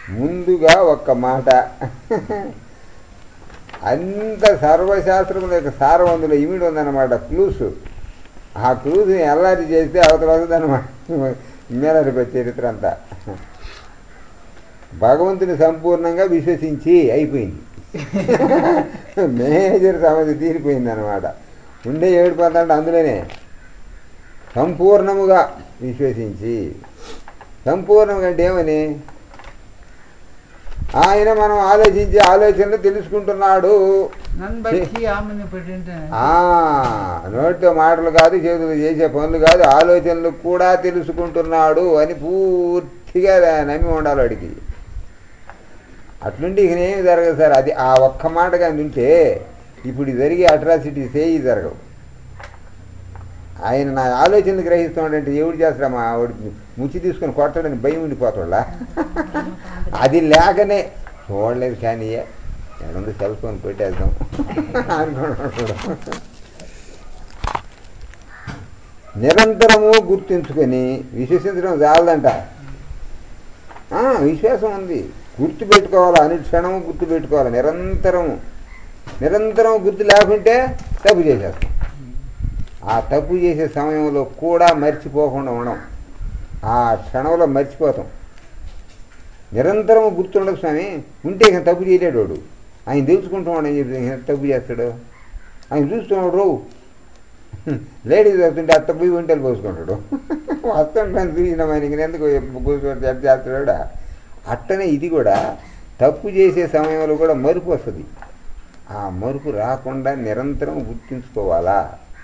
ముందుగా ఒక్క మాట అంత సర్వశాస్త్రముల యొక్క సారం అందులో ఇమిడి ఉందన్నమాట క్లూస్ ఆ క్లూస్ని ఎల్లారి చేస్తే అవతల వస్తుందన్నమాట మేలరిపై చరిత్ర అంతా భగవంతుని సంపూర్ణంగా విశ్వసించి అయిపోయింది మేజర్ సమస్య తీరిపోయింది అనమాట ఉండే ఏడు పదంటే అందులోనే సంపూర్ణముగా విశ్వసించి సంపూర్ణంగా అంటే ఏమని ఆయన మనం ఆలోచించి ఆలోచనలు తెలుసుకుంటున్నాడు నన్ను బట్టి ఆమెను పెట్టింటే ఆ నోటితో మాటలు కాదు చేతులు చేసే పనులు కాదు ఆలోచనలు కూడా తెలుసుకుంటున్నాడు అని పూర్తిగా నమ్మి ఉండాలి వాడికి అట్లుండి ఇక ఏమి జరగదు సార్ అది ఆ ఒక్క మాట కానీ ఉంటే ఇప్పుడు జరిగే అట్రాసిటీస్ ఏవి జరగవు ఆయన నా ఆలోచనలు గ్రహిస్తున్నాడంటే ఎవడు చేస్తామా ఆవిడ ముచ్చి తీసుకొని కొట్టడానికి భయం ఉండిపోతాడా అది లేకనే చూడలేదు కానీ ఎక్కడుంది సెల్ ఫోన్ పెట్టేద్దాం అనుకున్నాడు నిరంతరము గుర్తుంచుకొని విశ్వసించడం చాలదంట ఆ, విశ్వాసం ఉంది గుర్తు పెట్టుకోవాలి అనుక్షణము గుర్తు పెట్టుకోవాలి నిరంతరము నిరంతరం గుర్తు లేకుంటే తప్పు చేసేస్తాం ఆ తప్పు చేసే సమయంలో కూడా మర్చిపోకుండా ఉండం ఆ క్షణంలో మర్చిపోతాం నిరంతరం గుర్తుండదు స్వామి ఉంటే ఇక తప్పు చేయలేడు వాడు ఆయన తెలుసుకుంటున్నాడు అని చెప్పి ఇక తప్పు చేస్తాడు ఆయన చూస్తున్నాడు రోవు లేడీస్ వస్తుంటే అత్త పోయి ఒంటలు పోసుకుంటాడు వస్తుంటాను చూసిన మనకి ఎందుకు కూర్చోటి చెప్ చేస్తాడు అట్టనే ఇది కూడా తప్పు చేసే సమయంలో కూడా మరుపు వస్తుంది ఆ మరుపు రాకుండా నిరంతరం గుర్తుంచుకోవాలా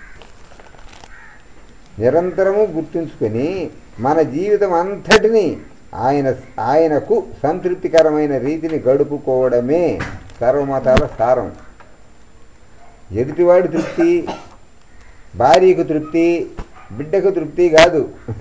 నిరంతరము గుర్తుంచుకొని మన జీవితం అంతటిని ఆయన ఆయనకు సంతృప్తికరమైన రీతిని గడుపుకోవడమే సర్వమతాల సారం ఎదుటివాడి తృప్తి భార్యకు తృప్తి బిడ్డకు తృప్తి కాదు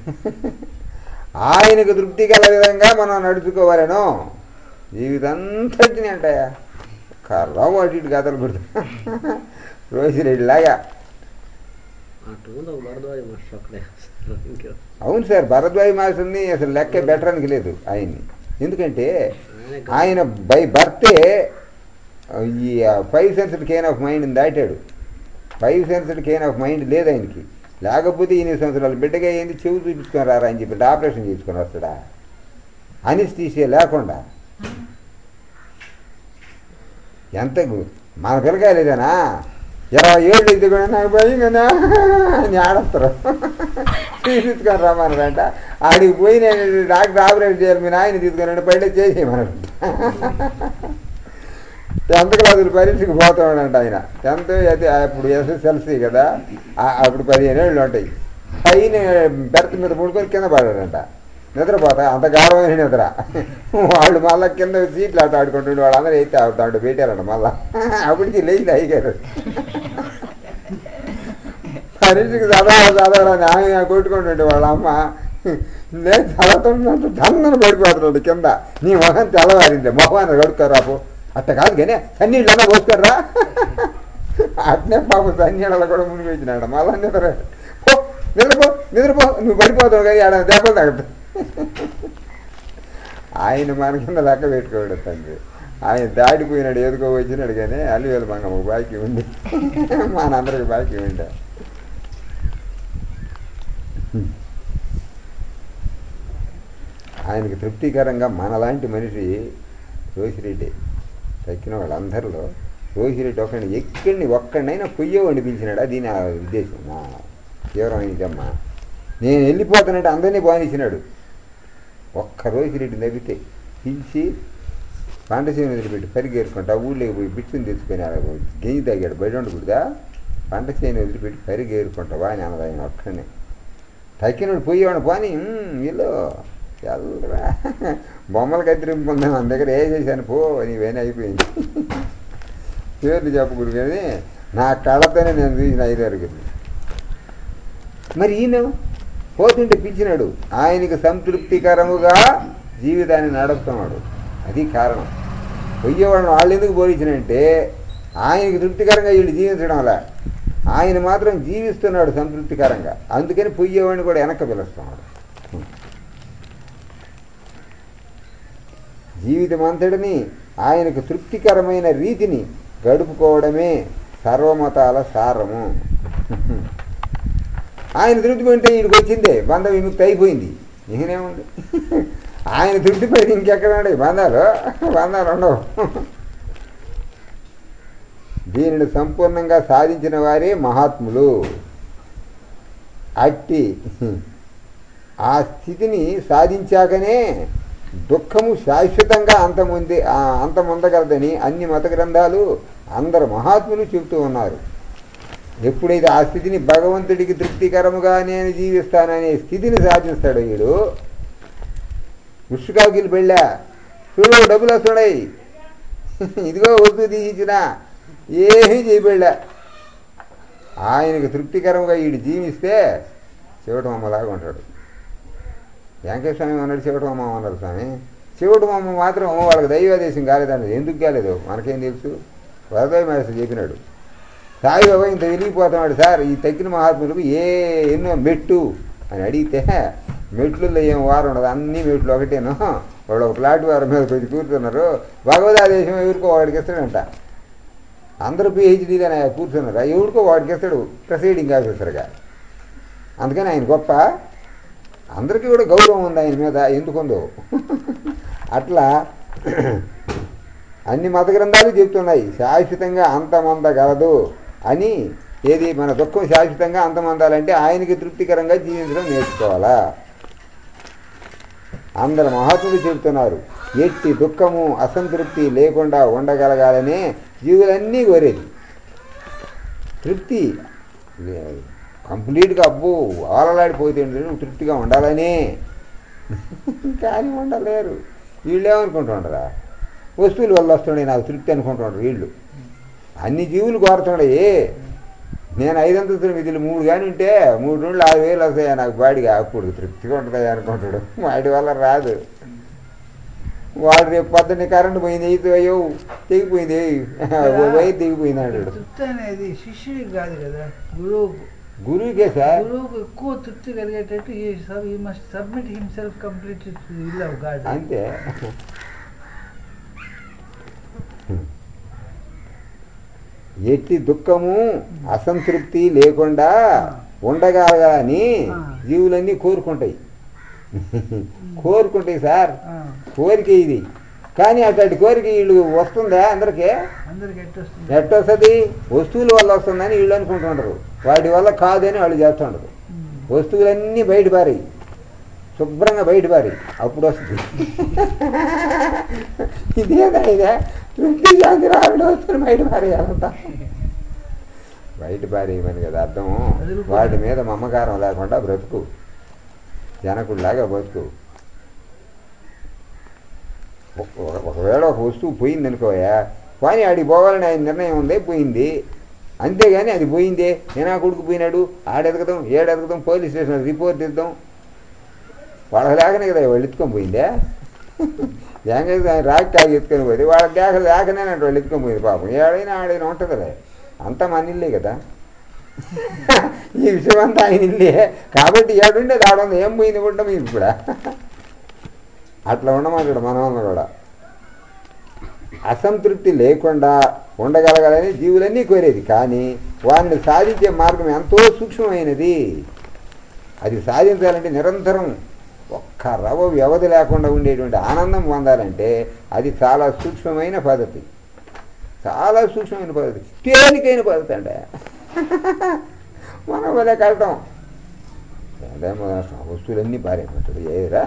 ఆయనకు తృప్తి గల విధంగా మనం నడుచుకోవాలనో జీవితంతటిని అంటాయా కర్రం అటు ఇటు కథలు పెడతా రోసిరెడ్డిలాగా అటు ఉంది ఒక భరద్వాజ మాస్టర్ అక్కడే ఇంకా అవును సార్ భరద్వాజ్ మాస్టర్ని అసలు లెక్క బెటరానికి లేదు ఆయన్ని ఎందుకంటే ఆయన బై బర్తే ఈ five senses ken of mind దాటాడు five senses ken of mind లేదు ఆయనకి లేకపోతే ఎనిమిది సంవత్సరాలు బిడ్డగా అయింది చెవి చూపించుకొని రారా అని చెప్పి ఆపరేషన్ చేసుకొని వస్తాడా అనిస్తీసియా లేకుండా ఎంత గు- మన పిల్లకాయలు ఇదేనా ఇరవై ఏళ్ళు ఇది కూడా నాకు భయంగానే అని ఆడతారు తీసుకొని రమ్మన్నారంట ఆడికి పోయి నేను డాక్టర్ ఆపరేషన్ చేయాలి మీ నాయన తీసుకొని పైన చేసేయమన్నాడు టెన్త్ క్లాసులు పరీక్షకు పోతాడంట ఆయన టెన్త్ అయితే అప్పుడు ఎస్ఎస్ఎల్సి కదా ఆ- అప్పుడు పదిహేను ఏళ్ళు ఉంటాయి పైన బెర్త్ మీద పడుకొని కింద పడాడంట నిద్రపోతా అంత గాఢమైన నిద్ర వాళ్ళు మళ్ళీ కింద సీట్లు ఆట ఆడుకుంటుండే వాళ్ళు అందరూ అయితే ఆడుతాడు పెట్టారంట మళ్ళా అప్పటికి లేచి అయ్యారు పరీక్షకు చదవాలి చదవాలని ఆయన కొట్టుకుంటుండే వాళ్ళ అమ్మ నేను చదువుతున్నట్టు దన్నను పడిపోతున్నాడు కింద నీ మొహం తెల్లవారింది మొహాన్ని కడుక్కోరాపు అట్ట కాదు కానీ సన్నీళ్ళన్నా పోసుకోర్రా అట్నే పాప సన్నీళ్ళలో కూడా మునిపించినాడు మళ్ళా నిద్ర పో నిద్రపో నిద్రపో నువ్వు పడిపోతావు కానీ ఆడ దెబ్బలు తగ్గదు ఆయన మన కింద లెక్క పెట్టుకోడు తండ్రి ఆయన దాడిపోయినాడు ఏదుకో వచ్చినాడు కానీ అల్లివేలు మంగమ్మ బాకీ ఉంది మనందరికి బాకీ ఉండే ఆయనకి తృప్తికరంగా మనలాంటి మనిషి రోసిరెడ్డి తక్కిన వాళ్ళందరిలో రోసిరెడ్డి ఒకరిని ఎక్కడిని ఒక్కడినైనా పొయ్యో అనిపించినాడు అది నా ఉద్దేశం నా తీవ్రమైన ఇదమ్మా నేను వెళ్ళిపోతానంటే అందరినీ బానిచ్చినాడు ఒక్క రోసిరెడ్డి నవ్వితే పిలిచి పంటసీమ వదిలిపెట్టి పరిగేరుకుంటా ఊళ్ళోకి పోయి బిచ్చుని తెచ్చుకొని అలా గెంజి తాగాడు బయట ఉండకూడదా పంట చేను వదిలిపెట్టి పరిగేరుకుంటావా అని అన్నది ఆయన ఒక్కడిని తక్కినోడు పోయేవాడు పోని వీళ్ళు ఎల్లరా బొమ్మలు కత్తిరింపుంది మన దగ్గర ఏ చేశాను పో నీవేనా అయిపోయింది పేర్లు చెప్పకూడదు కానీ నా కళ్ళతోనే నేను చూసిన ఐదారుగురిని మరి ఈయన పోతుంటే పిలిచినాడు ఆయనకి సంతృప్తికరముగా జీవితాన్ని నడుపుతున్నాడు అది కారణం పోయేవాళ్ళని వాళ్ళు ఎందుకు పోయించినంటే ఆయనకి తృప్తికరంగా వీళ్ళు జీవించడం వల్ల ఆయన మాత్రం జీవిస్తున్నాడు సంతృప్తికరంగా అందుకని పొయ్యేవాడిని కూడా వెనక్కి పిలుస్తున్నాడు జీవితం అంతటిని ఆయనకు తృప్తికరమైన రీతిని గడుపుకోవడమే సర్వమతాల సారము ఆయన తృప్తి పొందితే వీడికి వచ్చిందే బంధ విముక్తి అయిపోయింది నేనేముంది ఆయన తృప్తి పోయి ఇంకెక్కడ ఉన్నాయి బంధాలు బంధాలు ఉండవు దీనిని సంపూర్ణంగా సాధించిన వారే మహాత్ములు అట్టి ఆ స్థితిని సాధించాకనే దుఃఖము శాశ్వతంగా అంతముంది ఆ అంతముందగలదని అన్ని మత గ్రంథాలు అందరు మహాత్ములు చెబుతూ ఉన్నారు ఎప్పుడైతే ఆ స్థితిని భగవంతుడికి తృప్తికరముగా నేను జీవిస్తాననే స్థితిని సాధిస్తాడు వీడు పుష్కాకిలు వెళ్ళా చూడు డబ్బులు వస్తున్నాయి ఇదిగో వద్దు తీయించిన ఏమీ చేయబెళ్ళా ఆయనకు తృప్తికరంగా వీడు జీవిస్తే శివటమమ్మలాగా ఉంటాడు వెంకటేశ్వర స్వామి ఉన్నాడు శివటమమ్మ ఉన్నారు స్వామి శివటమమ్మ మాత్రం అమ్మ వాళ్ళకి దైవాదేశం కాలేదండి ఎందుకు కాలేదు మనకేం తెలుసు వరదయ్య మహేశ్వరు చెప్పినాడు సాయిబాబా ఇంత వెలిగిపోతున్నాడు సార్ ఈ తగ్గిన మహాత్ములకు ఏ ఎన్నో మెట్టు అని అడిగితే మెట్లలో ఏం వారం ఉండదు అన్ని మెట్లు ఒకటేను వాళ్ళు ఒక ప్లాట్ఫారం మీద కొంచెం కూర్చున్నారు భగవదాదేశం ఎవరికో వాడికి ఇస్తాడంట అందరూ పిహెచ్డీలని కూర్చున్నారు ఎవరికో వాడికి ఇస్తాడు ప్రెసైడింగ్ ఆఫీసర్గా అందుకని ఆయన గొప్ప అందరికీ కూడా గౌరవం ఉంది ఆయన మీద ఎందుకుందో అట్లా అన్ని మత గ్రంథాలు చెప్తున్నాయి శాశ్వతంగా అంతమందగలదు అని ఏది మన దుఃఖం శాశ్వతంగా అంతమందాలంటే ఆయనకి తృప్తికరంగా జీవించడం నేర్చుకోవాలా అందరు మహాత్ములు చెబుతున్నారు ఎట్టి దుఃఖము అసంతృప్తి లేకుండా ఉండగలగాలనే జీవులన్నీ కోరేది తృప్తి కంప్లీట్గా అబ్బో ఆలలాడిపోతే తృప్తిగా ఉండాలనే కానీ ఉండలేరు వీళ్ళు ఏమనుకుంటుండరా వస్తువులు వల్ల వస్తుండే నాకు తృప్తి అనుకుంటుండ్రు వీళ్ళు అన్ని జీవులు కోరుతుండే నేను ఐదంతస్తుల విధులు మూడు కానీ ఉంటే మూడు రోజులు ఆరు వేలు వస్తాయా నాకు బాడిగా అప్పుడు తృప్తిగా ఉంటుంది అనుకుంటాడు వాడి వల్ల రాదు వాడు రేపు పొద్దున్నే కరెంట్ పోయింది అయితే అయ్యో తెగిపోయింది వైర్ తెగిపోయింది అంటాడు తృప్తి అనేది శిష్యుడికి కాదు కదా గురువుకు గురువుకే సార్ గురువుకు ఎక్కువ తృప్తి కలిగేటట్టు ఈ must submit himself complete will of God అంతే ఎట్టి దుఃఖము అసంతృప్తి లేకుండా ఉండగలగాలని జీవులన్నీ కోరుకుంటాయి కోరుకుంటాయి సార్ కోరిక ఇది కానీ అట్లాంటి కోరిక వీళ్ళు వస్తుందా అందరికీ అందరికి ఎట్టొస్తుంది ఎట్టొస్తుంది వస్తువుల వల్ల వస్తుందని వీళ్ళు అనుకుంటుంటారు వాటి వల్ల కాదని వాళ్ళు చేస్తుంటారు వస్తువులన్నీ బయట పారి శుభ్రంగా బయట పారి అప్పుడు వస్తుంది ఇదేదా ఇదే తృప్తి శాంతి రావడం వస్తుంది బయట పారేయాలంతా బయట పారేయమని కదా అర్థం వాటి మీద మమ్మకారం లేకుండా బ్రతుకు జనకుడిలాగా బతుకు ఒక- ఒకవేళ ఒక వస్తువు పోయింది అనుకోయా కానీ ఆడికి పోవాలని ఆయన నిర్ణయం ఉంది పోయింది అంతేగాని అది పోయిందే నేనా కొడుకు పోయినాడు ఆడెదగదాం ఏడెదగదాం పోలీస్ స్టేషన్ రిపోర్ట్ ఇద్దాం వాళ్ళకి లేకనే కదా వాళ్ళు ఎత్తుకొని పోయిందే ఏంకైతే ఆయన రాకి కాగి ఎత్తుకొని పోయింది వాళ్ళకి లేక లేకనే వాళ్ళు ఎత్తుకొని పోయింది పాపం ఏడైనా ఆడైనా ఉంటుందిలే అంతా మన ఇల్లే కదా ఈ విషయం అంతా ఆయన ఇల్లే కాబట్టి ఏడుండేది ఆడుంది ఏం పోయింది కూడా మీరు కూడా అట్లా ఉండమంటాడు మన వల్ల కూడా అసంతృప్తి లేకుండా ఉండగలగాలని జీవులన్నీ కోరేది కానీ వారిని సాధించే మార్గం ఎంతో సూక్ష్మమైనది అది సాధించాలంటే నిరంతరం ఒక్క రవ వ్యవధి లేకుండా ఉండేటువంటి ఆనందం పొందాలంటే అది చాలా సూక్ష్మమైన పద్ధతి చాలా సూక్ష్మమైన పద్ధతి తేలికైన పద్ధతి అంటే మన వలే కట్టం ఏదేమో వస్తువులన్నీ పారేమంటాడు ఏరా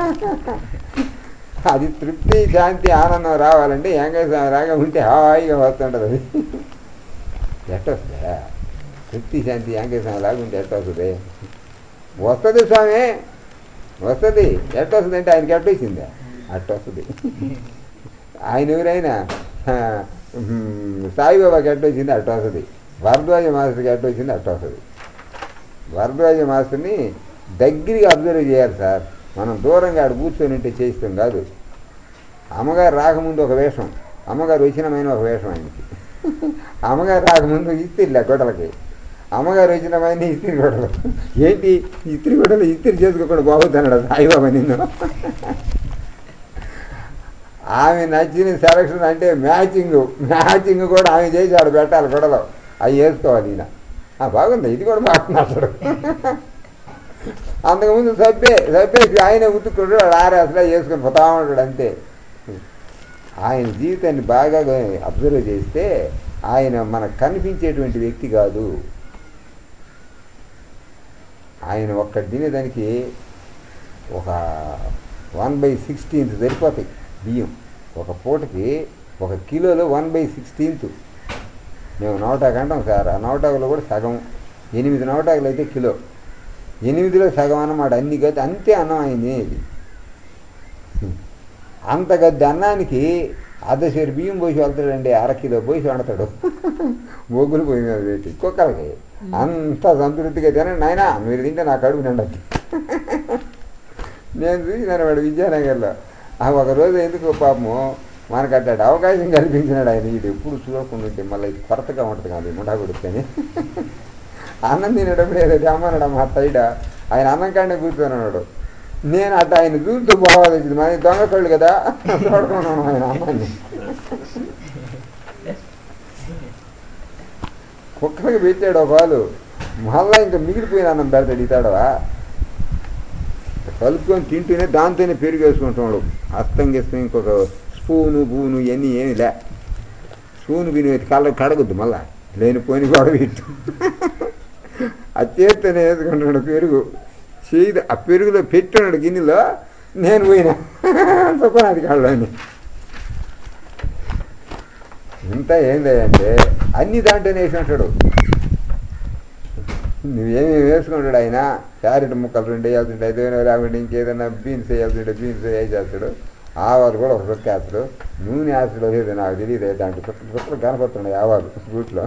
అది తృప్తి శాంతి ఆనందం రావాలంటే వెంకటేశ్వర రాగా ఉంటే హాయిగా వస్తుంటుంది అది ఎట్టొస్తుందా తృప్తి శాంతి వెంకటేశ్వర లాగా ఉంటే ఎట్టొస్తుంది వస్తుంది స్వామి వస్తుంది ఎట్టొస్తుంది అంటే ఆయనకి ఎట్టొచ్చిందా అట్టొస్తుంది ఆయన ఎవరైనా ఆ, ఉమ్, సాయిబాబాకి ఎట్టొచ్చింది అట్ట వస్తుంది భరద్వాజ మాస్టర్కి ఎట్టొచ్చింది అట్ట వస్తుంది భరద్వాజ మాస్టర్ని దగ్గరగా అబ్జర్వ్ చేయాలి సార్ మనం దూరంగా ఆడ కూర్చొని ఉంటే చేస్తాం కాదు అమ్మగారు రాకముందు ఒక వేషం అమ్మగారు వచ్చినమైన ఒక వేషం ఆయనకి అమ్మగారు రాకముందు ఇస్త్రీలే గొడవలకి అమ్మగారు వచ్చినమైన ఇస్త్రీ గొడవలు ఏంటి ఇస్త్రీ గొడవలు ఇస్త్రీ చేసుకోకుండా బాగుతున్నాడు సాయిబాబా నిన్ను ఆమె నచ్చిన సెలక్షన్ అంటే మ్యాచింగ్ మ్యాచింగ్ కూడా ఆమె చేసి ఆడ పెట్టాలి గొడవలో అవి వేసుకోవాలి ఈయన ఆ, బాగుంది ఇది కూడా బాగుంది అసలు అంతకుముందు సబ్బే సబ్బేసి ఆయన ఉతుక్కుంటాడు వాడు ఆరేసలా వేసుకొని పోతా ఉంటాడు అంతే ఆయన జీవితాన్ని బాగా అబ్జర్వ్ చేస్తే ఆయన మనకు కనిపించేటువంటి వ్యక్తి కాదు ఆయన ఒక్క తినేదానికి ఒక వన్ బై సిక్స్టీన్త్ సరిపోతాయి బియ్యం ఒక పూటకి ఒక కిలోలో వన్ బై సిక్స్టీన్త్ మేము నవటాకు అంటాం సార్ ఆ నవటాకులో కూడా సగం ఎనిమిది నవటాకులు అయితే కిలో ఎనిమిదిలో సగం అన్నమాట అన్ని గది అంతే అన్నం ఆయన తినేది అంత గద్ది అన్నానికి అర్ధసేరు బియ్యం పోసి వెళ్తాడండి అరకిలో పోసి వండుతాడు మొగ్గులు పోయి మీద పెట్టి కుక్కలకి అంత సంతృప్తిగా తినండి నాయన మీరు తింటే నా కడుపు నిండద్దు నేను చూసినాను వాడు విద్యానగర్లో ఆ ఒక రోజు ఎందుకు పాపము మనకు అట్టాడు అవకాశం కల్పించినాడు ఆయన ఇది ఎప్పుడు చూడకుండా ఉంటే మళ్ళీ ఇది కొరతగా ఉంటుంది కాదు ముండా కొడుకొని అన్నం తినేటప్పుడు ఏదో తెమ్మన్నాడు మా సైడ్ ఆయన అన్నం కాడే కూర్చొని నేను అట్ట ఆయన చూస్తూ పోవాలి వచ్చింది మరి దొంగ కళ్ళు కదా చూడుకున్నాను ఆయన అన్నాన్ని కుక్కలకి పెట్టాడు ఒక వాళ్ళు మళ్ళా ఇంకా మిగిలిపోయిన అన్నం పెడతాడు ఇతాడవా కలుపుకొని తింటూనే దాంతోనే పెరుగు వేసుకుంటున్నాడు అస్తం గీస్తాం ఇంకొక స్పూను బూను ఇవన్నీ ఏమి లే స్పూను బిను ఎత్తి కళ్ళ కడగొద్దు మళ్ళా లేనిపోని కూడా పెట్టు ఆ చేత్తోనే వేసుకుంటున్నాడు పెరుగు చేయి ఆ పెరుగులో పెట్టున్నాడు గిన్నెలో నేను పోయినా సుఖనాది కాళ్ళని ఇంత ఏందంటే అన్ని దాంట్లోనే వేసి ఉంటాడు నువ్వేమేమి వేసుకుంటాడు ఆయన క్యారెట్ ముక్కలు రెండు వేయాల్సింటే ఐదు వేలు లేకుంటే ఇంకేదైనా బీన్స్ వేయాల్సింటే బీన్స్ వేసేస్తాడు ఆవాలు కూడా ఒక రొక్క వేస్తాడు నూనె వేస్తాడు లేదు నాకు తెలియదు దాంట్లో చుట్టూ చుట్టూ కనపడుతున్నాయి ఆవాలు రూట్లో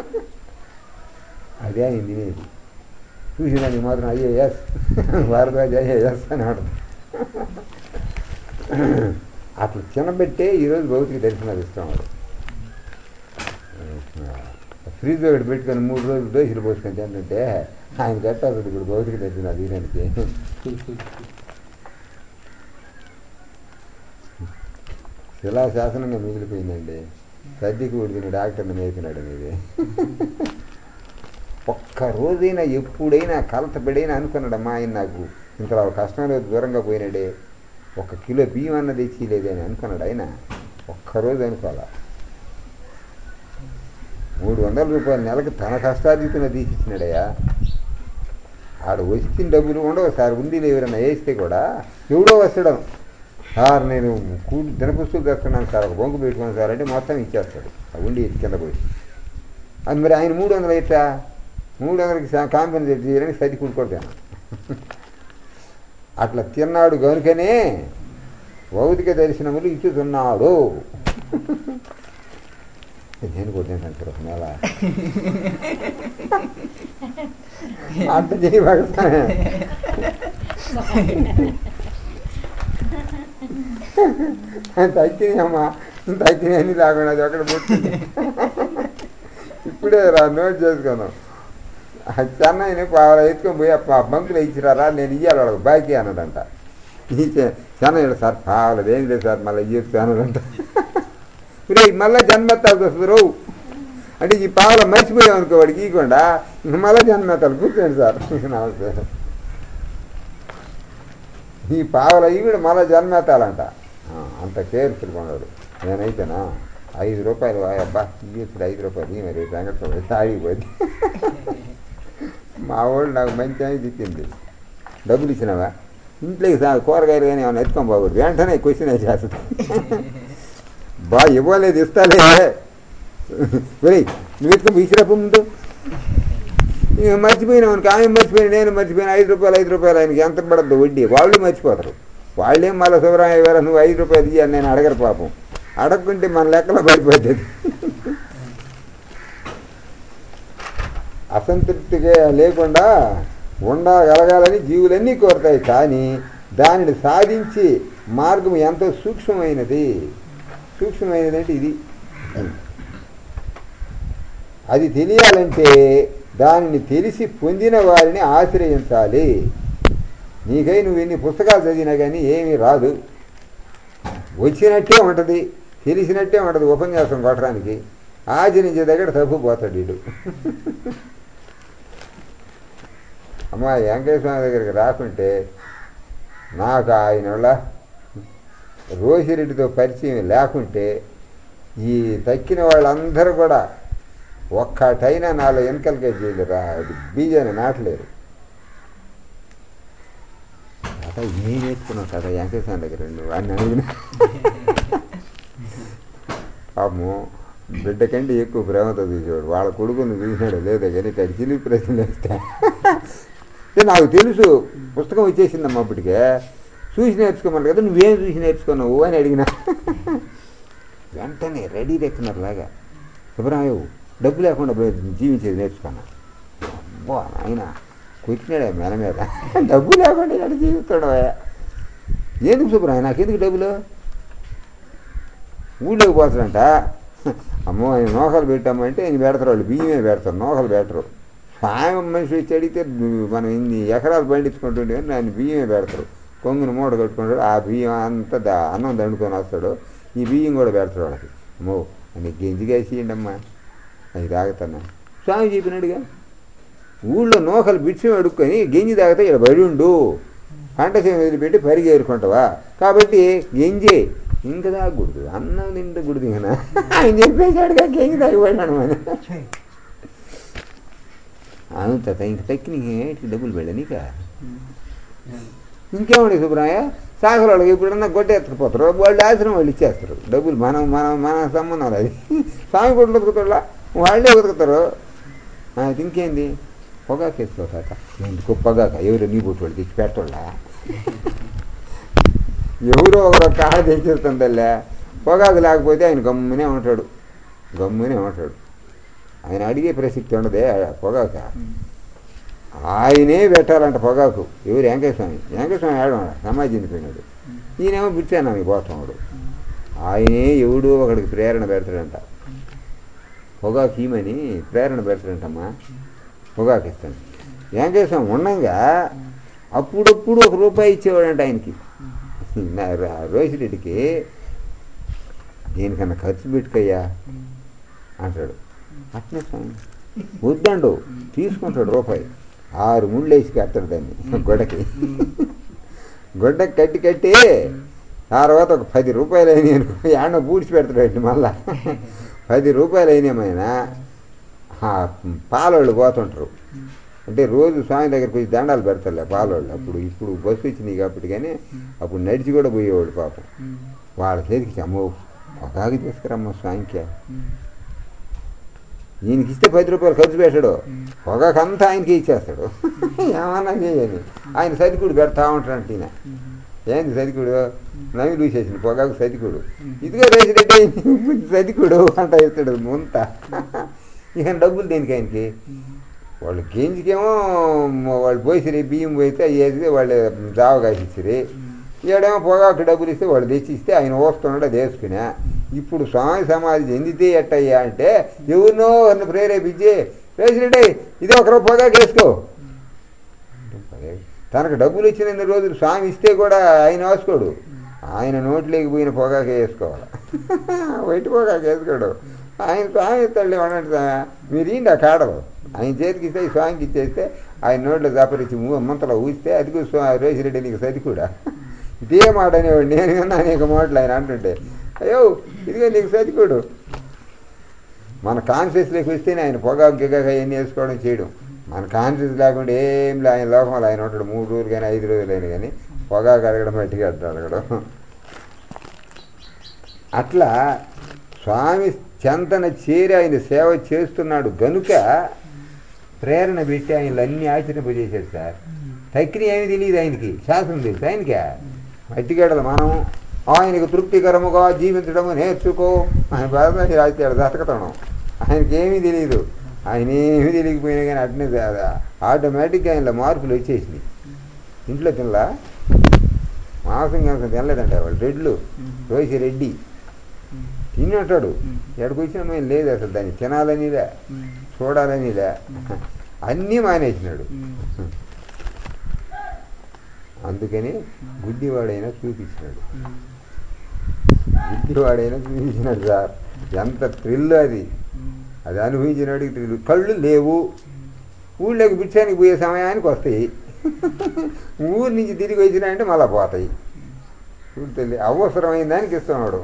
అదే ఆయన తినేది చూసేదానికి మాత్రం అయ్యే ఎస్ భారద్వాజ అయ్యే ఎస్ అని ఆడు అట్లా చిన్నబెట్టే ఈరోజు భౌతిక దర్శనాలు ఇస్తాం వాడు ఫ్రిడ్జ్ ఒకటి పెట్టుకొని మూడు రోజులు దోశలు పోసుకొని తింటుంటే ఆయన కట్టాలి ఇప్పుడు భౌతిక దర్శనాలు తీయడానికి శిలాశాసనంగా మిగిలిపోయిందండి సర్దికి ఉడికిన డాక్టర్ని మేపినాడు మీది ఒక్క రోజైనా ఎప్పుడైనా కలతపడైనా అనుకున్నాడమ్మా ఆయన నాకు ఇంతలో కష్టం లేదు దూరంగా పోయినాడే ఒక కిలో బియ్యం అన్న తెచ్చిలేదని అనుకున్నాడు ఆయన ఒక్కరోజు అనుకోవాలా మూడు వందల రూపాయలు నెలకు తన కష్టార్జితున్న తీసిచ్చినాడయ్యా ఆడ వచ్చిన డబ్బులు ఉండవు సార్ ఉంది ఎవరైనా వేస్తే కూడా ఎవడో వస్తాడు సార్ నేను కూడి దినపుస్తులు తెస్తున్నాను సార్ ఒక బొంకు పెట్టుకున్నాను సార్ అంటే మొత్తం ఇచ్చేస్తాడు ఆ ఉండి కింద పోయి అది మరి ఆయన మూడు వందలు ఎట్టా మూడు వందలకి కాంపెన్సేట్ చేయడానికి సది కూడుకోతాను అట్లా తిన్నాడు కనుకనే భౌతిక దర్శనములు ఇచ్చుతున్నాడు నేను కొట్టాను సార్ ఒక నెల అంత చేయబడతానే తగ్గినాయమ్మా తగ్గినాయని లేకుండా అది ఒకటి పుట్టింది ఇప్పుడే రా నోట్ చేసుకున్నాం చెన్నైని పావులు ఎత్తుకొని పోయి ఆ బంకులు ఇచ్చిరారా నేను ఇయ్యాలి వాళ్ళకి బాకీ అన్నాడంట ఇచ్చే చెన్నై సార్ పావులు ఏం లేదు సార్ మళ్ళీ ఇయ్యొచ్చు అన్నాడంట రే మళ్ళీ జన్మెత్తాల్సి వస్తుంది రావు అంటే ఈ పావులు మర్చిపోయాం అనుకో వాడికి ఇవ్వకుండా ఇంక మళ్ళీ జన్మెత్తాలి కూర్చోండి సార్ నమస్తే ఈ పావులు అవి కూడా మళ్ళీ జన్మెత్తాలంట ఆ, అంత కేర్ఫుల్గా ఉన్నాడు నేనైతేనా ఐదు రూపాయలు ఆ అబ్బా ఇవ్వచ్చు ఐదు రూపాయలు ఈ మరి వెంకటస్వామి తాగిపోయింది మా వాళ్ళు నాకు మంచి అని తిట్టింది డబ్బులు ఇచ్చినావా ఇంట్లోకి సా కూరగాయలు కానీ ఏమైనా ఎత్తుకొని పోకూడదు వెంటనే క్వశ్చన్ వేసేస్తుంది బా ఇవ్వలేదు ఇస్తాలే ఒరేయ్ నువ్వు ఎత్తుకొని ఇచ్చినప్పుడు ముందు ఇక మర్చిపోయినావు అనుకో ఆమె మర్చిపోయిన నేను మర్చిపోయిన ఐదు రూపాయలు ఐదు రూపాయలు ఆయనకి ఎంత పడద్దు వడ్డీ వాళ్ళు మర్చిపోతారు వాళ్ళేం మళ్ళీ శుభ్రం వేరే నువ్వు ఐదు రూపాయలు ఇయ్యాలి నేను అడగరు పాపం అడగకుంటే మన లెక్కలో పడిపోతుంది అసంతృప్తిగా లేకుండా ఉండగలగాలని జీవులన్నీ కోరుతాయి కానీ దానిని సాధించి మార్గం ఎంతో సూక్ష్మమైనది సూక్ష్మమైనది అంటే ఇది అది తెలియాలంటే దానిని తెలిసి పొందిన వారిని ఆశ్రయించాలి నీకై నువ్వు ఎన్ని పుస్తకాలు చదివినా కానీ ఏమీ రాదు వచ్చినట్టే ఉంటుంది తెలిసినట్టే ఉంటుంది ఉపన్యాసం కొట్టడానికి ఆచరించే దగ్గర తప్పు పోతాడు వీడు అమ్మ వెంకటేశ్వర స్వామి దగ్గరికి రాకుంటే నాకు ఆయన వల్ల రోసిరెడ్డితో పరిచయం లేకుంటే ఈ తక్కిన వాళ్ళందరూ కూడా ఒక్కటైనా నాలో ఇన్కల్కేట్ చేయలేరు అది బీజాన్ని నాటలేరు కదా ఏం నేర్చుకున్నావు కదా వెంకటేశ్వర దగ్గర నువ్వు అని అడిగిన పాపము బిడ్డ కంటే ఎక్కువ ప్రేమతో చూసేవాడు వాళ్ళ కొడుకుని చూసినాడు లేదా కానీ ఇటు చిలిపి ప్రశ్నలు వేస్తే అంటే నాకు తెలుసు పుస్తకం వచ్చేసిందమ్మా అప్పటికే చూసి నేర్చుకోమన్నారు కదా నువ్వేం చూసి నేర్చుకున్నావు అని అడిగిన వెంటనే రెడీ తెచ్చినారు లాగా సుబ్రహ్మయ్య డబ్బు లేకుండా పోయి జీవించేది నేర్చుకున్నా అబ్బా ఆయన కొట్టినాడే మెల మీద డబ్బు లేకుండా ఎక్కడ జీవిస్తాడు ఎందుకు సుబ్రహ్మయ్య నాకెందుకు డబ్బులు ఊళ్ళోకి పోతాడంట అమ్మో ఆయన నోకలు పెట్టామంటే ఆయన పెడతారు వాళ్ళు బియ్యమే పెడతారు నోకలు పెట్టరు సాయం మనిషి వచ్చి అడిగితే నువ్వు మనం ఇన్ని ఎకరాలు పండించుకుంటుంటే కానీ ఆయన బియ్యమే పెడతారు కొంగున మూట కట్టుకుంటాడు ఆ బియ్యం అంతా దా- అన్నం దండుకొని వస్తాడు ఈ బియ్యం కూడా పెడతాడు వాళ్ళకి అమ్మో అని గెంజిగా వేసేయండి అమ్మా అది తాగుతాను స్వామి చెప్పినాడుగా ఊళ్ళో నోకలు బిడ్సం అడుక్కొని గెంజి తాగితే ఇక్కడ బడి ఉండు పంట చేను వదిలిపెట్టి పరిగి ఏరుకుంటావా కాబట్టి గెంజి ఇంక తాగకూడదు అన్నం తింటకూడదు ఇంక ఆయన చెప్పేశాడుగా గెంజి తాగిపోయినాడు అని అవును తాత ఇంక తక్కి నీకు డబ్బులు పెళ్ళ నీక ఇంకేమండి సుబ్రాయ సాగర్ వాళ్ళకి ఇప్పుడన్నా గొడ్డ ఎత్తుకుపోతారు వాళ్ళు ఆశ్రమం వాళ్ళు ఇచ్చేస్తారు డబ్బులు మనం మనం మన సంబంధం అది స్వామి కొట్లు ఉతుకుతాడా వాళ్ళే ఉతుకుతారు ఆ, ఇంకేంది పొగాకు వేసుకో తాత ఎందుకు పొగాక ఎవరు నీ పుట్టి వాళ్ళు తెచ్చి పెట్టోళ్ళా ఎవరో ఒకరు కాడ తెచ్చిస్తుందల్లే పొగాకు లేకపోతే ఆయన గమ్మునే ఉంటాడు గమ్మునే ఉంటాడు ఆయన అడిగే ప్రసక్తి ఉండదే పొగాక ఆయనే పెట్టాలంట పొగాకు ఎవరు వెంకటస్వామి వెంకటస్వామి ఆడవాడు సమాజం పోయినాడు ఈయనేమో బిచ్చానానికి పోతాడు ఆయనే ఎవడో ఒకడికి ప్రేరణ పెడతాడంట పొగాకు ఇమని ప్రేరణ పెడతాడంటమ్మా పొగాకు ఇస్తాను వెంకటస్వామి ఉండంగా అప్పుడప్పుడు ఒక రూపాయి ఇచ్చేవాడంట ఆయనకి నా రా- రోసిరెడ్డికి దేనికన్నా ఖర్చు పెట్టుకయ్యా అంటాడు అట్నే స్వామి వద్దండు తీసుకుంటాడు రూపాయి ఆరు ముళ్ళు వేసి కడతాడు దాన్ని గొడ్డకి గొడ్డకి కట్టి కట్టి తర్వాత ఒక పది రూపాయలు అయినాయి అనుకో ఏడో పూడ్చి పెడతాడు మళ్ళా పది రూపాయలు అయినామైనా పాలోళ్ళు పోతుంటారు అంటే రోజు స్వామి దగ్గరికి పోయి దండాలు పెడతారులే పాలోళ్ళు అప్పుడు ఇప్పుడు బస్సు వచ్చినాయి కాబట్టి కానీ అప్పుడు నడిచి కూడా పోయేవాడు పాపం వాళ్ళ చేతికి అమ్మో పొగాకు తీసుకురమ్మ స్వామికి ఈయనకి ఇస్తే పది రూపాయలు ఖర్చు పెట్టాడు పొగాకు అంతా ఆయనకి ఇచ్చేస్తాడు ఏమన్నా చేయని ఆయన సతికుడు పెడతా ఉంటాడంట ఈయన ఏంది సతికుడు నవి దూసేసింది పొగాకు సతికుడు ఇదిగో రేసిరెడ్డి సతికుడు అంట ఇస్తాడు ముంత ఇక డబ్బులు దేనికి ఆయనకి వాళ్ళు గింజకేమో వాళ్ళు పోసిరి బియ్యం పోయితే అవి వేసి వాళ్ళు జావ కాసిచ్చిరి ఈడేమో పొగాకు డబ్బులు ఇస్తే వాళ్ళు తెచ్చి ఇస్తే ఆయన వస్తున్నాడు అది వేసుకున్నా ఇప్పుడు స్వామి సమాధి చెందితే ఎట్టయ్యా అంటే ఎవరినో ఎవరిని ప్రేరేపించి ప్రెసిడెంట్ ఇది ఒకరో పొగాకు వేసుకో తనకు డబ్బులు ఇచ్చిన రోజులు స్వామి ఇస్తే కూడా ఆయన వేసుకోడు ఆయన నోట్లోకి పోయిన పొగాకే వేసుకోవాలి వైట్ పొగాకు వేసుకోడు ఆయన స్వామి తల్లి ఉన్నట్టు మీరు ఇండి ఆ కాడలు ఆయన చేతికి ఇస్తే ఈ స్వామికి ఇచ్చేస్తే ఆయన నోట్లో జపరించి ముంతలో ఊస్తే అది రేసిరెడ్డి నీకు సరి కూడా ఇదే మాట అనేవాడు నేను విన్నా అనేక మాటలు ఆయన అంటుంటే అయ్యో ఇదిగో నీకు సతికుడు మన కాన్షియస్లోకి వస్తేనే ఆయన పొగాకు గిగాక అవన్నీ వేసుకోవడం చేయడం మన కాన్షియస్ లేకుండా ఏం లే ఆయన లోకంలో ఆయన ఉంటాడు మూడు రోజులు కానీ ఐదు రోజులు అయినా కానీ పొగాకు అడగడం మట్టిగా అడగడం అట్లా స్వామి చెంతన చేరి ఆయన సేవ చేస్తున్నాడు గనుక ప్రేరణ పెట్టి ఆయన అన్ని ఆచరింపజేశాడు సార్ తక్కిన ఏమి తెలియదు ఆయనకి శాస్త్రం తెలుసు ఆయనకే మట్టిగడలు మనం ఆయనకు తృప్తికరముగా జీవించడము నేర్చుకో ఆయన బాధ రాస్తాడు దతకతనం ఆయనకి ఏమీ తెలియదు ఆయన ఏమీ తెలియకపోయినా కానీ అట్నే ఆటోమేటిక్గా ఆయనలో మార్పులు వచ్చేసినాయి ఇంట్లో తినలా మాంసం కనుక తినలేదంట వాళ్ళు రెడ్లు రోసి రెడ్డి తిని ఉంటాడు ఎక్కడికి వచ్చినా మేము లేదు అసలు దాన్ని తినాలనిలే చూడాలనిలే అన్నీ మానేసినాడు అందుకని గుడ్డివాడైనా చూపించినాడు గుడ్డివాడైనా చూపించినాడు సార్ ఎంత థ్రిల్ అది అది అనుభవించినాడికి థ్రిల్ కళ్ళు లేవు ఊళ్ళోకి బిడ్చానికి పోయే సమయానికి వస్తాయి ఊరి నుంచి తిరిగి వచ్చినాయంటే మళ్ళీ పోతాయి చూడు తల్లి అవసరమైన దానికి ఇస్తున్నాడు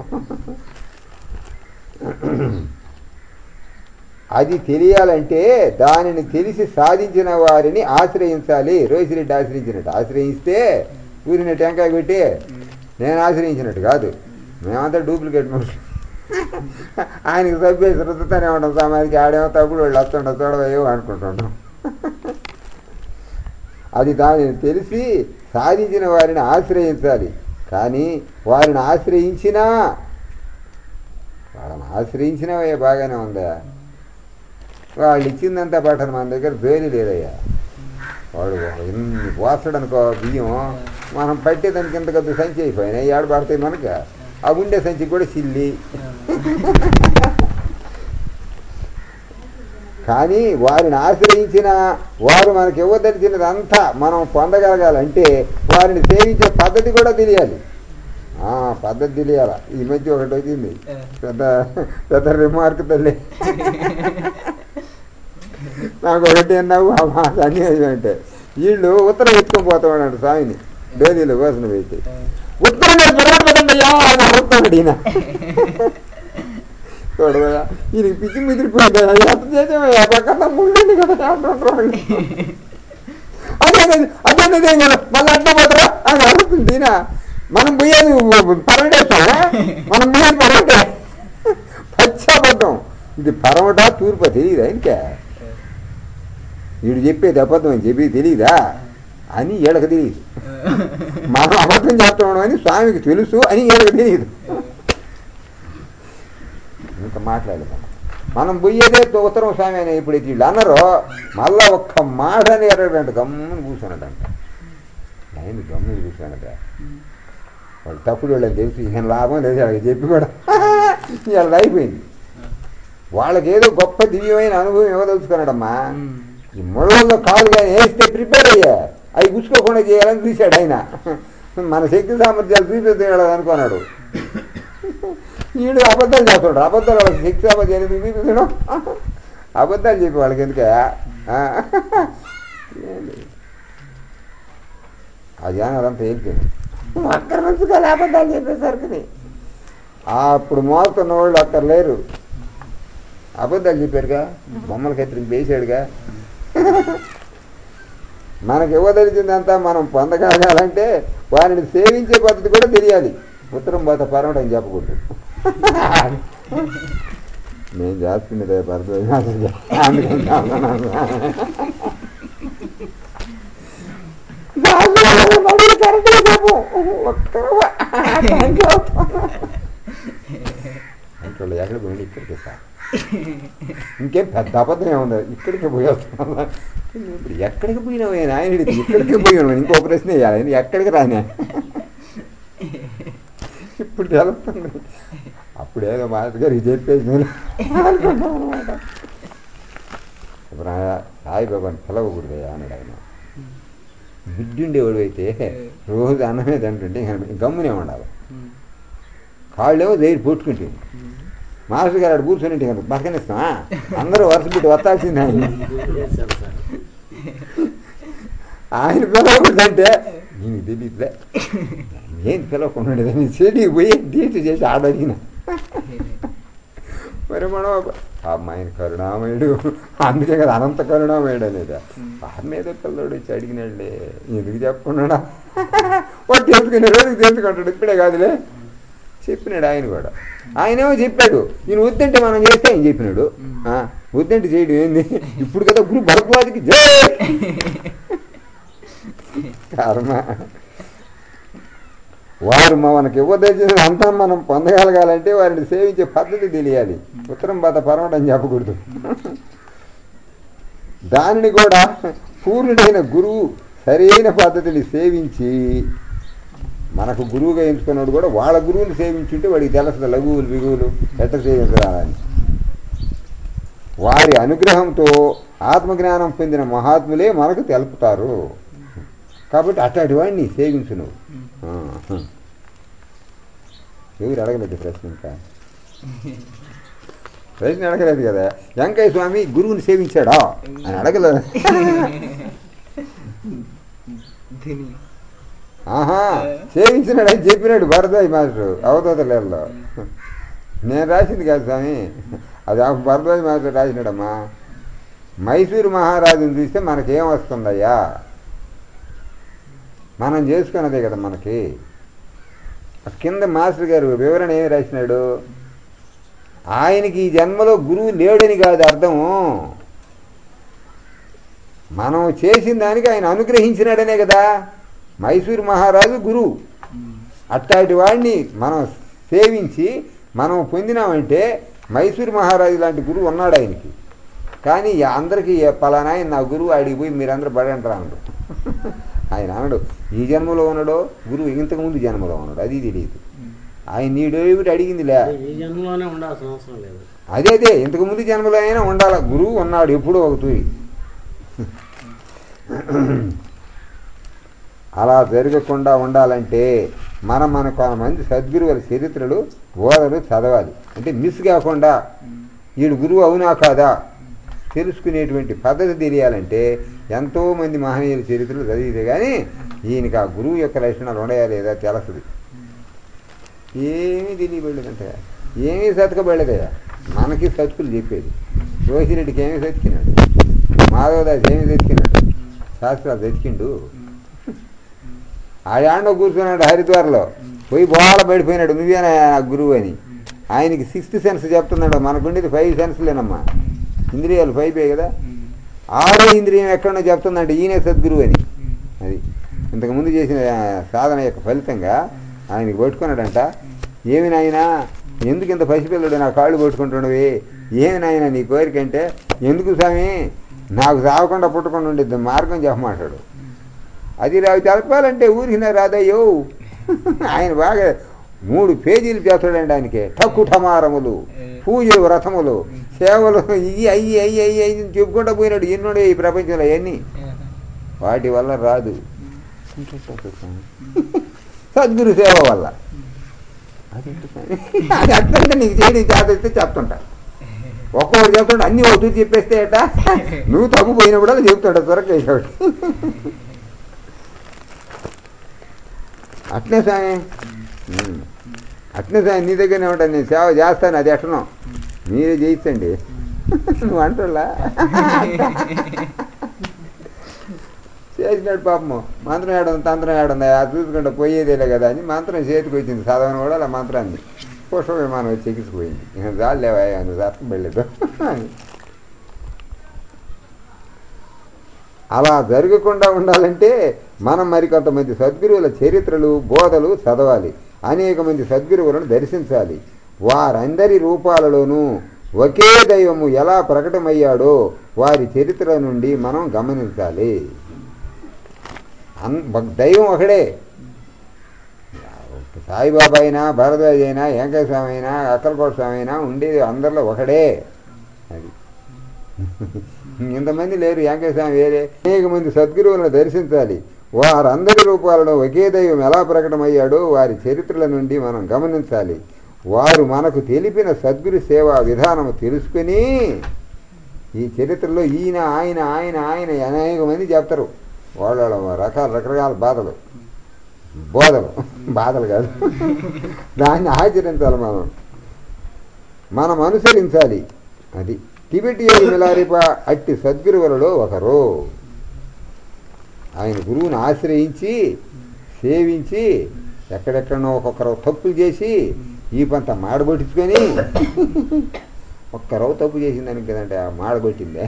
అది తెలియాలంటే దానిని తెలిసి సాధించిన వారిని ఆశ్రయించాలి రోహిరెడ్డి ఆశ్రయించినట్టు ఆశ్రయిస్తే ఊరిని టెంకాయ పెట్టి నేను ఆశ్రయించినట్టు కాదు మేమంతా డూప్లికేట్ మనుషులు ఆయనకి సభ్యేసి రుద్దుతానే ఉంటాం సమాధికి ఆడేమో తప్పుడు వాళ్ళు వస్తుంటాం చూడవయ్యో అనుకుంటుంటాం అది దానిని తెలిసి సాధించిన వారిని ఆశ్రయించాలి కానీ వారిని ఆశ్రయించినా వాళ్ళని ఆశ్రయించినవే బాగానే ఉందా వాళ్ళు ఇచ్చిందంతా పట్టను మన దగ్గర వేలు లేదయ్యా వాడు ఒక ఇన్ని పోస్తాడనుకో బియ్యం మనం పట్టేదానికి ఇంత కొద్ది సంచి అయిపోయినాయి ఏడు పడతాయి మనకు ఆ ఉండే సంచి కూడా సిల్లి కానీ వారిని ఆశ్రయించిన వారు మనకి ఇవ్వదలిచినదంతా మనం పొందగలగాలంటే వారిని సేవించే పద్ధతి కూడా తెలియాలి ఆ, పద్ధతి తెలియాల ఈ మధ్య ఒకటి వచ్చింది పెద్ద పెద్ద రిమార్క్ తల్లి నాకు ఒకటి అన్నావు ఆ మాట అన్నీ అంటే వీళ్ళు ఉత్తరం ఎత్తుకొని పోతామన్నాడు స్వామిని డోలీలో కోసం పెట్టి ఉత్తరం మీద పొరపాటుపడ్డయ్యా అని అడుగుతాడు ఈయన చూడవయ్యా ఈయనకి పిచ్చి మిదిరిపోయింది ఎంత చేసామయ్యా పక్కన ముందు కదా అంటుంటారు అదే అదే అదే అదే కదా మళ్ళీ అట్లా పోతారా అని అడుగుతుంది ఈయన మనం పోయేది పరమటేస్తామా మనం పోయేది పరమటే పచ్చాబద్ధం ఇది పరమట తూర్పు తెలియదా ఇంకా వీడు చెప్పేది అబద్ధం అని చెప్పి తెలియదా అని వీళ్ళకి తెలియదు మనం అబద్ధం చేస్తున్నాం అని స్వామికి తెలుసు అని వీళ్ళకి తెలియదు ఇంకా మాట్లాడలేదు మనం పోయేదే ఉత్తరం స్వామి అని ఇప్పుడు వీళ్ళు అన్నారో మళ్ళా ఒక్క మాట అని ఎరగడంట గమ్మున కూర్చున్నాడంట ఆయన గమ్మున కూర్చున్నాడట వాళ్ళు తప్పుడు వాళ్ళని తెలిసి ఈయన లాభం లేదు వాళ్ళకి చెప్పి కూడా ఇవాళ అయిపోయింది వాళ్ళకి ఏదో గొప్ప దివ్యమైన అనుభవం ఇవ్వదలుచుకున్నాడమ్మా ఈ ముళ్ళల్లో కాలు కానీ వేస్తే ప్రిపేర్ అయ్యా అవి గుచ్చుకోకుండా చేయాలని చూశాడు ఆయన మన శక్తి సామర్థ్యాలు చూపించాడు అనుకున్నాడు వీడు అబద్ధాలు చేస్తాడు అబద్ధాలు వాళ్ళకి శక్తి సామర్థ్యాలు ఎందుకు చూపించడం అబద్ధాలు చెప్పి వాళ్ళకి ఎందుక ఆ జనాలంతా వెళ్ళిపోయింది అక్కడ నుంచి కానీ అబద్ధాలు చెప్పేసరికి అప్పుడు మోస్తున్న వాళ్ళు అక్కడ లేరు అబద్ధాలు చెప్పారుగా బొమ్మల కత్తిరికి వేసాడుగా మనకి ఇవ్వదలిచిందంతా మనం పొందగలగాలంటే వారిని సేవించే పద్ధతి కూడా తెలియాలి ఉత్తరం పోత పరమటం అని చెప్పకూడదు నేను చేస్తున్నదే పరద అందుకని చెప్తున్నాను. మళ్ళీ కరెక్ట్గా చెప్పు. ఒక్కరు అంటే వాళ్ళు ఎక్కడికి పోయింది ఇక్కడికి సార్ ఇంకేం పెద్ద అబద్ధం ఏముంది ఇక్కడికి పోయి వస్తున్నా ఇప్పుడు ఎక్కడికి పోయినావు ఆయన ఆయన అడిగితే ఇక్కడికి పోయాను ఇంకో ప్రశ్న వేయాలి ఆయన ఎక్కడికి రానే ఇప్పుడు తెలుస్తుంది అప్పుడు ఏదో మాస్టర్ గారికి చెప్పేసి నేను అనుకున్నాను అన్నమాట. ఇప్పుడు ఆయన సాయిబాబాని పిలవకూడదయ్యా అన్నాడు ఆయన బిడ్డుండేవాడు అయితే రోజు అన్నమే తింటుంటే ఇంకా గమ్మునే ఉండాలి కాళ్ళేమో దగ్గర పుట్టుకుంటుంది మాస్టర్ గారు అక్కడ కూర్చొని ఉంటే కనుక పక్కనిస్తామా అందరూ వరుస పెట్టి వత్తాల్సిందే ఆయన చేశాను సార్ ఆయన పిలవకూడదంటే నీకు తెలియదులే ఏం పిలవకుండా ఉండేదని చెడికి పోయి దీక్ష చేసి ఆడడిగిన మరి మనం ఆ అమ్మాయిని కరుణామయుడు అందుకే కదా అనంత కరుణామయుడు అనేది ఆ మీద పిల్లడు వచ్చి అడిగినాడులే ఎందుకు చెప్పకుండా వాడు తెలుసుకునే రోజుకి తెలుసుకుంటాడు ఇప్పుడే కాదులే చెప్పినాడు ఆయన కూడా ఆయనేమో చెప్పాడు నేను వద్దంటే మనం చేస్తే ఆయన చెప్పినాడు ఆ, వద్దంటే చేయడం ఏంది ఇప్పుడు కదా గురు భరద్వాజకి జై కర్మ వారు మనకి ఇవ్వదలిచిన అంతా మనం పొందగలగాలంటే వారిని సేవించే పద్ధతి తెలియాలి ఉత్తరం బాధ పరమటం చెప్పకూడదు దానిని కూడా పూర్ణుడైన గురువు సరైన పద్ధతిని సేవించి మనకు గురువుగా ఎంచుకున్నాడు కూడా వాళ్ళ గురువుని సేవించుంటే వాడికి తెలుస్తుంది లఘువులు బిగువులు ఎట్ట సేవించాలని వారి అనుగ్రహంతో ఆత్మజ్ఞానం పొందిన మహాత్ములే మనకు తెలుపుతారు కాబట్టి అట్లాంటి వాడిని సేవించు నువ్వు ఆ. ఎవరు అడగలేదు ప్రశ్న ఇంకా ప్రశ్న అడగలేదు కదా వెంకయ్య స్వామి గురువుని సేవించాడా అని అడగలేదు దీని ఆహా సేవించినాడు అని చెప్పినాడు భరద్వాజ్ మాస్టర్ అవతోతలేరులో నేను రాసింది కాదు స్వామి అది ఆ భరద్వాజ్ మాస్టర్ రాసినాడమ్మా మైసూరు మహారాజుని చూస్తే మనకేం వస్తుందయ్యా మనం చేసుకున్నదే కదా మనకి ఆ కింద మాస్టర్ గారు వివరణ ఏమి రాసినాడు ఆయనకి ఈ జన్మలో గురువు లేడని కాదు అర్థము మనం చేసిన దానికి ఆయన అనుగ్రహించినాడనే కదా మైసూరు మహారాజు గురువు అట్టాటి వాడిని మనం సేవించి మనం పొందినామంటే మైసూరు మహారాజు లాంటి గురువు ఉన్నాడు ఆయనకి కానీ అందరికీ పలానా ఆయన నా గురువు ఆడికి పోయి మీరందరూ పడంటారా అన్నాడు ఆయన అనడు ఈ జన్మలో ఉన్నాడో గురువు ఇంతకుముందు జన్మలో ఉన్నాడు అది తెలియదు ఆయన నీడేమిటి అడిగిందిలే ఈ జన్మలోనే ఉండాల్సిన అవసరం లేదు అదే అదే ఇంతకుముందు జన్మలో అయినా ఉండాల గురువు ఉన్నాడు ఎప్పుడో ఒక తూరి అలా జరగకుండా ఉండాలంటే మనం మన కొంతమంది సద్గురువుల చరిత్రలు బోధలు చదవాలి అంటే మిస్ కాకుండా వీడు గురువు అవునా కాదా తెలుసుకునేటువంటి పద్ధతి తెలియాలంటే ఎంతోమంది మహనీయుల చరిత్రలు చదివితే కానీ ఈయనకి ఆ గురువు యొక్క లక్షణాలు ఉన్నాయా లేదా తెలుస్తుంది ఏమీ తెలియబడలేదంటే ఏమీ సతకబడలేదయ్యా మనకి సతుకులు చెప్పేది రోహిరెడ్డికి ఏమీ సతికినాడు మాధవదాస్ ఏమీ సతికినాడు శాస్త్రాలు సతికిండు ఆడాండ కూర్చున్నాడు హరిద్వార్లో పోయి బోళ పడిపోయినాడు నువ్వేనా ఆ గురువు అని ఆయనకి సిక్స్త్ సెన్స్ చెప్తున్నాడు మనకుండేది ఫైవ్ సెన్స్లేనమ్మా ఇంద్రియాలు ఫైవే కదా ఆరో ఇంద్రియం ఎక్కడో చెప్తుందంటే ఈయనే సద్గురువు అని అది ఇంతకుముందు చేసిన సాధన యొక్క ఫలితంగా ఆయనకి పట్టుకున్నాడంట ఏమి నాయనా ఎందుకు ఇంత పసిపిల్లడు నా కాళ్ళు పట్టుకుంటున్నవి ఏమి నాయనా నీ కోరిక అంటే ఎందుకు స్వామి నాకు సాగకుండా పుట్టకుండా ఉండేది మార్గం చెప్పమాటాడు అది రావి తెలపాలంటే ఊరికి రాదయ్యో ఆయన బాగా మూడు పేజీలు చేస్తాడండి ఆయనకి టక్కు టమారములు పూజలు వ్రతములు సేవలు ఇవి అయ్యి అయ్యి అయ్యి అయ్యి అని చెప్పుకుంటూ పోయినాడు ఎన్నుడే ఈ ప్రపంచంలో అవన్నీ వాటి వల్ల రాదు సద్గురు సేవ వల్ల అది అది అట్లంటే నీకు చేయడం చేస్తే చెప్తుంటా ఒక్కొక్కటి చెప్తుంటే అన్ని ఒకటి చెప్పేస్తే అట నువ్వు తప్పు పోయినప్పుడు అలా చెప్తాడు త్వరకేసాడు అట్నే స్వామి ఉమ్. అట్నే స్వామి నీ దగ్గరనే ఉంటాను నేను సేవ చేస్తాను అది ఎట్టనో మీరే చేయించండి నువ్వు అంటున్నా చేసినాడు పాపము మంత్రం ఏడుంది తంత్రం ఏడుంది అది చూసుకుంటే పోయేదేలే కదా అని మంత్రం చేతికి వచ్చింది చదవని కూడా అలా మంత్రాన్ని పుష్ప విమానం వచ్చి ఎక్కిసిపోయింది ఇక చాలేవా నువ్వు అర్థం వెళ్ళలేదు అలా జరగకుండా ఉండాలంటే మనం మరికొంతమంది సద్గురువుల చరిత్రలు బోధలు చదవాలి అనేక మంది సద్గురువులను దర్శించాలి వారందరి రూపాలలోనూ ఒకే దైవము ఎలా ప్రకటమయ్యాడో వారి చరిత్ర నుండి మనం గమనించాలి అన్ భక్- దైవం ఒకడే సాయిబాబా అయినా భరద్వాజ్ అయినా వెంకయ్య స్వామి అయినా అక్కలకోట స్వామి అయినా ఉండేది అందరిలో ఒకడే అది ఇంతమంది లేరు వెంకయ్య స్వామి వేరే అనేక మంది సద్గురువులను దర్శించాలి వారందరి రూపాలను ఒకే దైవం ఎలా ప్రకటమయ్యాడో వారి చరిత్రల నుండి మనం గమనించాలి వారు మనకు తెలిపిన సద్గురు సేవా విధానము తెలుసుకుని ఈ చరిత్రలో ఈయన ఆయన ఆయన ఆయన అనేక మంది చెప్తారు వాళ్ళ వాళ్ళ రకాల రకరకాల బాధలు బోధలు బాధలు కాదు దాన్ని ఆచరించాలి మనం మనం అనుసరించాలి అది టిబెటియన్ మిలారిప అట్టి సద్గురువులలో ఒకరు ఆయన గురువుని ఆశ్రయించి సేవించి ఎక్కడెక్కడనో ఒక్కొక్కరు తప్పులు చేసి ఈ పంత మాడగొట్టించుకొని ఒక్కరో తప్పు చేసిందని కదంటే ఆ మాడగొట్టిందే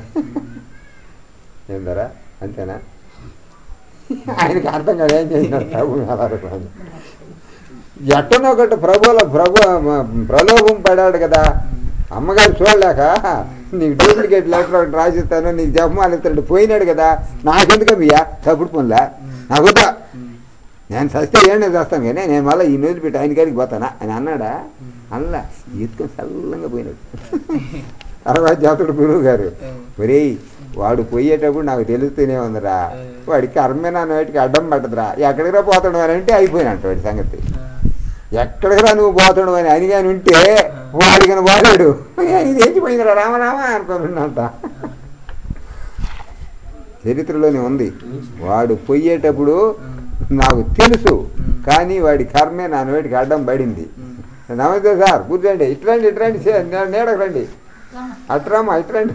ఏందరా అంతేనా ఆయనకి అర్థం కాదు ఏం చేసినాడు ప్రభు అలారని ఎట్టనో ఒకటి ప్రభుల ప్రభు ప్రలోభం పడాడు కదా అమ్మగారు చూడలేక నీకు డూప్లికేట్ లెటర్ ఒకటి రాసిస్తాను నీకు జపమాలు ఇస్తాడు పోయినాడు కదా నాకెందుకు అయ్యా తప్పుడు పనులా నాకు వద్దా నేను చస్తే ఏం నేను చేస్తాను కానీ నేను మళ్ళీ ఈ నోళ్ళు పెట్టి ఆయన కాడికి పోతానా అని అన్నాడా అల్లా ఎత్తుకొని చల్లంగా పోయినాడు తర్వాత జాతుడు గురువు గారు ఒరేయ్ వాడు పోయేటప్పుడు నాకు తెలుస్తూనే ఉందిరా వాడికి కర్మే నా నోటికి అడ్డం పట్టదురా ఎక్కడికి రా పోతాడు అని అంటే అయిపోయినట్టు వాడి సంగతి ఎక్కడికి రా నువ్వు పోతాడు అని అని కానీ ఉంటే వాడికని వాడాడు ఇది తెచ్చిపోయిందిరా రామరామ అనుకోనున్నంట చరిత్రలోనే ఉంది వాడు పొయ్యేటప్పుడు నాకు తెలుసు కానీ వాడి కర్మే నా నోటికి అడ్డం పడింది నమస్తే సార్ కూర్చోండి ఇట్రండి ఇట్రండి చే- నే- నీడకు రండి అట్రామా ఇట్రండి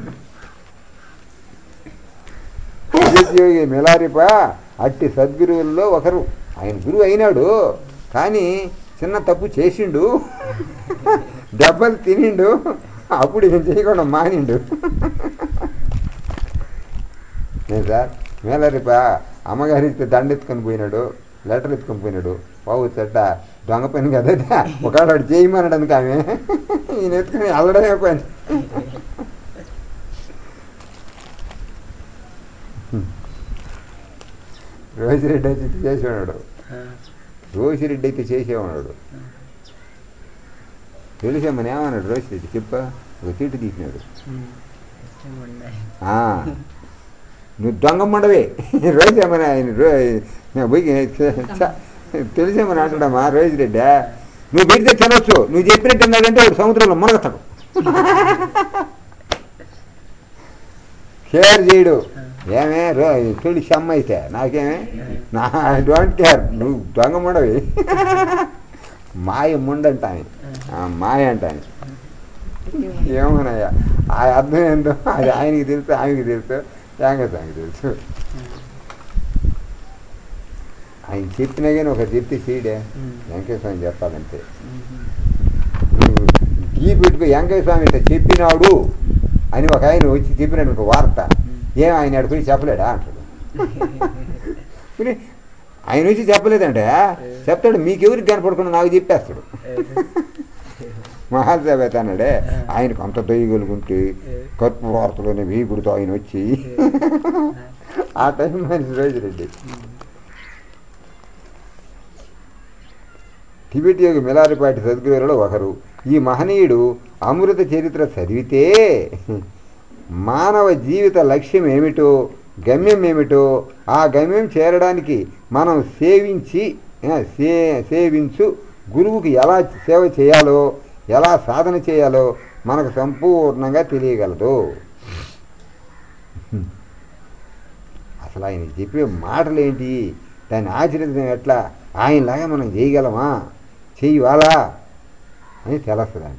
నిజయోగి మిలారిప అట్టి సద్గురువుల్లో ఒకరు ఆయన గురువు అయినాడు కానీ చిన్న తప్పు చేసిండు దెబ్బలు తినిండు అప్పుడు ఈయన చేయకుండా మానిండు నేను సార్ మేలరిప అమ్మగారి ఇస్తే దండ ఎత్తుకొని పోయినాడు లెటర్ ఎత్తుకొని పోయినాడు బాబు చెడ్డ దొంగ పని కదా ఒకవేళ వాడు చేయమన్నాడు అందుకు ఆమె ఈయన ఎత్తుకొని అల్లడమే పని రోజిరెడ్డి అయితే చేసేవాడు రోజిరెడ్డి అయితే చేసేవాడు తెలిసేమని ఏమన్నాడు రోజిరెడ్డి చెప్ప ఒక చీటు తీసినాడు ఆ, నువ్వు దొంగమ్మడవే రోజేమని ఆయన రో- పోయి చ- తెలిసేమని అంటాడమ్మా రోజిరెడ్డి నువ్వు పెడితే తినొచ్చు నువ్వు చెప్పినట్టు తిన్నాడంటే వాడు సముద్రంలో మునగతాడు షేర్ చేయడు ఏమే రో చెడు షమ్మ అయితే నాకేమే నా ఐ డోంట్ కేర్ నువ్వు దొంగ ముండవి మాయ ముండంటాని మాయ అంటాని ఏమోనయ్యా ఆ అర్థం ఏంటో అది ఆయనకి తెలుసు ఆయనకి తెలుసు యాంగసానికి తెలుసు ఆయన చెప్పినా కానీ ఒక చెప్తే చేయడే వెంకటస్వామి చెప్పాలంటే గీ పెట్టుకో వెంకయ్య స్వామి ఇట్లా చెప్పినాడు అని ఒక ఆయన వచ్చి చెప్పినాడు ఒక వార్త ఏం ఆయన ఆడ పోయి చెప్పలేడా అంటాడు మరి ఆయన వచ్చి చెప్పలేదంటే చెప్తాడు మీకెవరికి కనపడకుండా నాకు చెప్పేస్తాడు మహాసేవేత అన్నాడే ఆయనకు అంత దొయ్యగలుగుంటే కర్పు వార్తలోనే వీపుడుతో ఆయన వచ్చి ఆ టైం మనిషి రోజురెడ్డి టిబెట్ యోగి మిలారిపాటి సద్గురువులలో ఒకరు ఈ మహనీయుడు అమృత చరిత్ర చదివితే మానవ జీవిత లక్ష్యం ఏమిటో గమ్యం ఏమిటో ఆ గమ్యం చేరడానికి మనం సేవించి ఆ, సే సేవించు గురువుకి ఎలా సేవ చేయాలో ఎలా సాధన చేయాలో మనకు సంపూర్ణంగా తెలియగలదు అసలు ఆయన చెప్పే మాటలు ఏంటి దాన్ని ఆచరించడం ఎట్లా ఆయనలాగా మనం చేయగలమా చెయ్యాలా అని తెలుస్తుందంట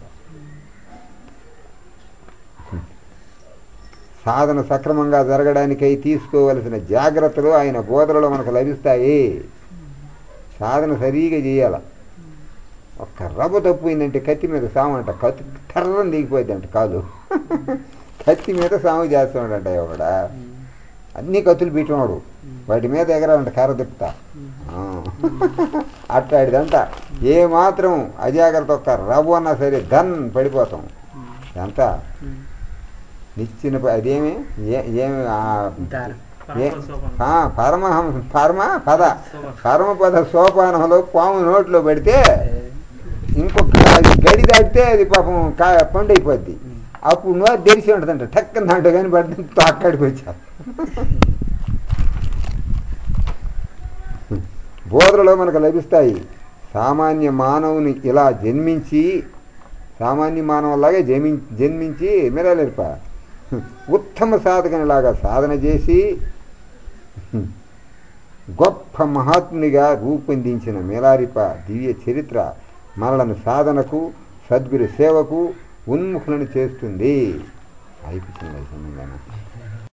సాధన సక్రమంగా జరగడానికై తీసుకోవలసిన జాగ్రత్తలు ఆయన బోధనలో మనకు లభిస్తాయి సాధన సరిగా చేయాల ఒక్క రవ్వ తప్పోయిందంటే కత్తి మీద సాము అంట కత్తి టర్రం దిగిపోయింది అంట కాదు కత్తి మీద సాము చేస్తున్నాడంట ఒకడ అన్ని కత్తులు పెట్టినాడు వాటి మీద ఎగరాలంట కర్ర తిప్పుతా ఆ. అట్టాడిదంట ఏ మాత్రం అజాగ్రత్త ఒక్క రవ్వ అన్నా సరే ధన్ పడిపోతాం ఎంత నిచ్చిన ప- అదేమి ఏ- ఏమి ఆ, ఏ- ఆ, పరమహం పరమ పద పరమపద సోపానంలో పాము నోట్లో పెడితే ఇంకొక అది గడి దాటితే అది పాపం కా పండు అయిపోద్ది అప్పుడు నోరు తెరిచి ఉంటుందంట టక్కన దాంట్లో కానీ పడితే అక్కడికి వచ్చారు బోధనలో మనకు లభిస్తాయి సామాన్య మానవుని ఇలా జన్మించి సామాన్య మానవులాగే జన్మి జన్మించి మెరలేర్ప ఉత్తమ సాధకునిలాగా సాధన చేసి గొప్ప మహాత్మునిగా రూపొందించిన మేలారిప దివ్య చరిత్ర మనలను సాధనకు సద్గురు సేవకు ఉన్ముఖులను చేస్తుంది అయిపోతుంది